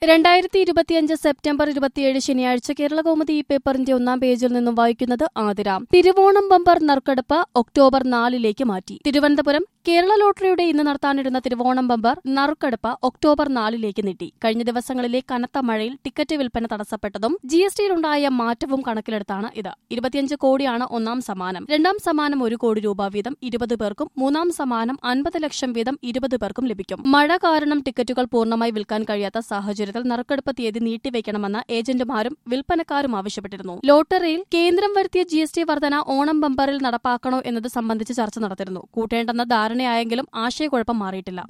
രണ്ടായിരത്തി ഇരുപത്തിയഞ്ച് സെപ്റ്റംബർ ഇരുപത്തിയേഴ് ശനിയാഴ്ച കേരള കൗമുദി ഈ പേപ്പറിന്റെ ഒന്നാം പേജിൽ നിന്നും വായിക്കുന്നത് ആതിര തിരുവോണം ബമ്പർ നറുക്കെടുപ്പ് ഒക്ടോബർ നാലിലേക്ക് മാറ്റി തിരുവനന്തപുരം കേരള ലോട്ടറിയുടെ ഇന്ന് നടത്താനിരുന്ന തിരുവോണം ബമ്പർ നറുക്കെടുപ്പ് ഒക്ടോബർ നാലിലേക്ക് നീട്ടി കഴിഞ്ഞ ദിവസങ്ങളിലെ കനത്ത മഴയിൽ ടിക്കറ്റ് വിൽപ്പന തടസ്സപ്പെട്ടതും ജി എസ് ടിയിലുണ്ടായ മാറ്റവും കണക്കിലെടുത്താണ് ഇത് ഇരുപത്തിയഞ്ച് കോടിയാണ് ഒന്നാം സമ്മാനം രണ്ടാം സമ്മാനം ഒരു കോടി രൂപ വീതം ഇരുപത് പേർക്കും മൂന്നാം സമ്മാനം അൻപത് ലക്ഷം വീതം ഇരുപത് പേർക്കും ലഭിക്കും മഴ കാരണം ടിക്കറ്റുകൾ പൂർണ്ണമായി വിൽക്കാൻ കഴിയാത്ത സാഹചര്യത്തിൽ നറുക്കെടുപ്പ് തീയതി നീട്ടിവെക്കണമെന്ന് ഏജന്റുമാരും വിൽപ്പനക്കാരും ആവശ്യപ്പെട്ടിരുന്നു ലോട്ടറിയിൽ കേന്ദ്രം വരുത്തിയ ജി എസ് ടി വർധന ഓണം ബമ്പറിൽ നടപ്പാക്കണോ എന്നത് സംബന്ധിച്ച് ചർച്ച നടത്തിയിരുന്നു കൂട്ടേണ്ടെന്ന ധാരണയായെങ്കിലും ആശയക്കുഴപ്പം മാറിയിട്ടില്ല